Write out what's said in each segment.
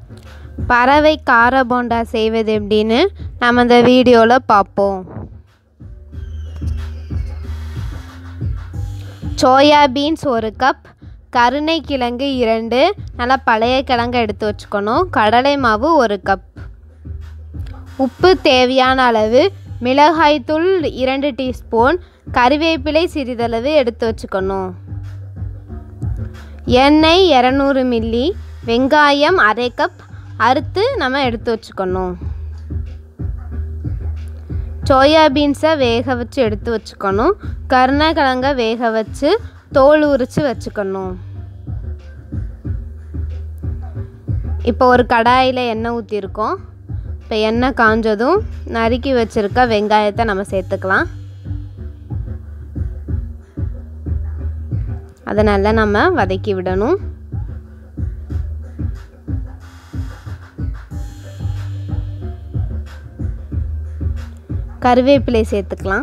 பறவை கார போண்டா செய்வது எப்படின்னு நம்ம இந்த வீடியோவில் பார்ப்போம் சோயா பீன்ஸ் ஒரு கப் கருணை கிழங்கு இரண்டு நல்லா பழைய கிழங்கு எடுத்து வச்சுக்கணும் கடலை மாவு ஒரு கப் உப்பு தேவையான அளவு மிளகாய்த்தூள் இரண்டு டீஸ்பூன் கறிவேப்பிலை சிறிதளவு எடுத்து வச்சுக்கணும் எண்ணெய் இரநூறு மில்லி வெங்காயம் அரை கப் அறுத்து நம்ம எடுத்து வச்சுக்கணும் சோயா பீன்ஸை வேக வச்சு எடுத்து வச்சுக்கணும் கருணக்கிழங்க வேக வச்சு தோல் உரித்து வச்சுக்கணும் இப்போ ஒரு கடாயில் எண்ணெய் ஊற்றிருக்கோம் இப்போ எண்ணெய் காஞ்சதும் நறுக்கி வச்சுருக்க வெங்காயத்தை நம்ம சேர்த்துக்கலாம் அதை நல்லா நம்ம வதக்கி விடணும் கருவேப்பிலை சேர்த்துக்கலாம்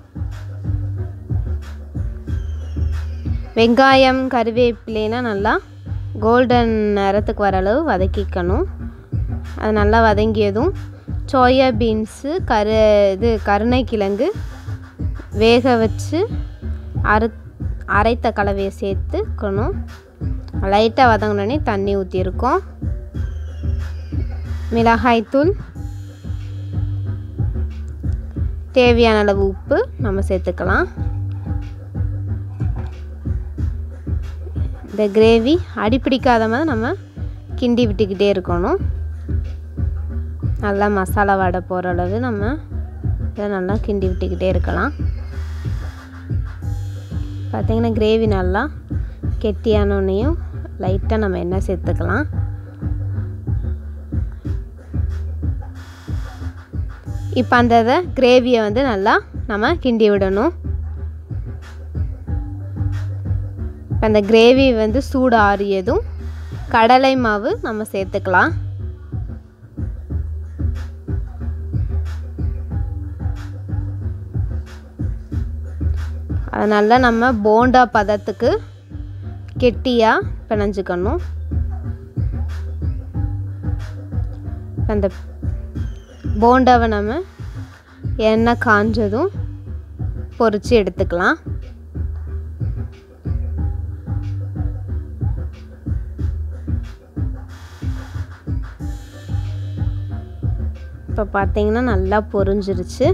வெங்காயம் கருவேப்பிலைனா நல்லா கோல்டன் நிறத்துக்கு வர அளவு வதக்கிக்கணும் அது நல்லா வதங்கியதும் சோயா பீன்ஸு கரு இது கருணைக்கிழங்கு வேக வச்சு அறு அரைத்த கலவையை சேர்த்துக்கணும் லைட்டாக வதங்கினோடனே தண்ணி ஊற்றிருக்கோம் மிளகாய்த்தூள் தேவையான அளவு உப்பு நம்ம சேர்த்துக்கலாம் இந்த கிரேவி அடிப்பிடிக்காத மாதிரி நம்ம கிண்டி விட்டுக்கிட்டே இருக்கணும் நல்லா மசாலா வடை போகிற அளவு நம்ம இதை நல்லா கிண்டி விட்டுக்கிட்டே இருக்கலாம் பார்த்திங்கன்னா கிரேவி நல்லா கெட்டியானோன்னையும் லைட்டாக நம்ம எண்ணெய் சேர்த்துக்கலாம் இப்போ அந்த இதை கிரேவியை வந்து நல்லா நம்ம கிண்டி விடணும் இப்போ அந்த கிரேவி வந்து சூடு ஆறியதும் கடலை மாவு நம்ம சேர்த்துக்கலாம் அதை நல்லா நம்ம போண்டா பதத்துக்கு கெட்டியாக பிணைஞ்சிக்கணும் அந்த போண்டாவை நம்ம எண்ணெய் காஞ்சதும் பொரித்து எடுத்துக்கலாம் இப்போ பார்த்தீங்கன்னா நல்லா பொரிஞ்சிருச்சு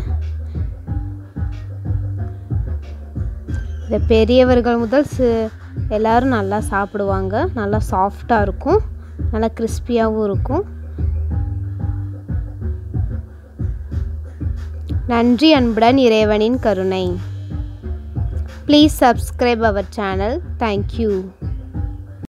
இதை பெரியவர்கள் முதல் சி எல்லோரும் நல்லா சாப்பிடுவாங்க நல்லா சாஃப்டாக இருக்கும் நல்லா கிறிஸ்பியாகவும் இருக்கும் நன்றி அன்புடன் இறைவனின் கருணை please subscribe our channel thank you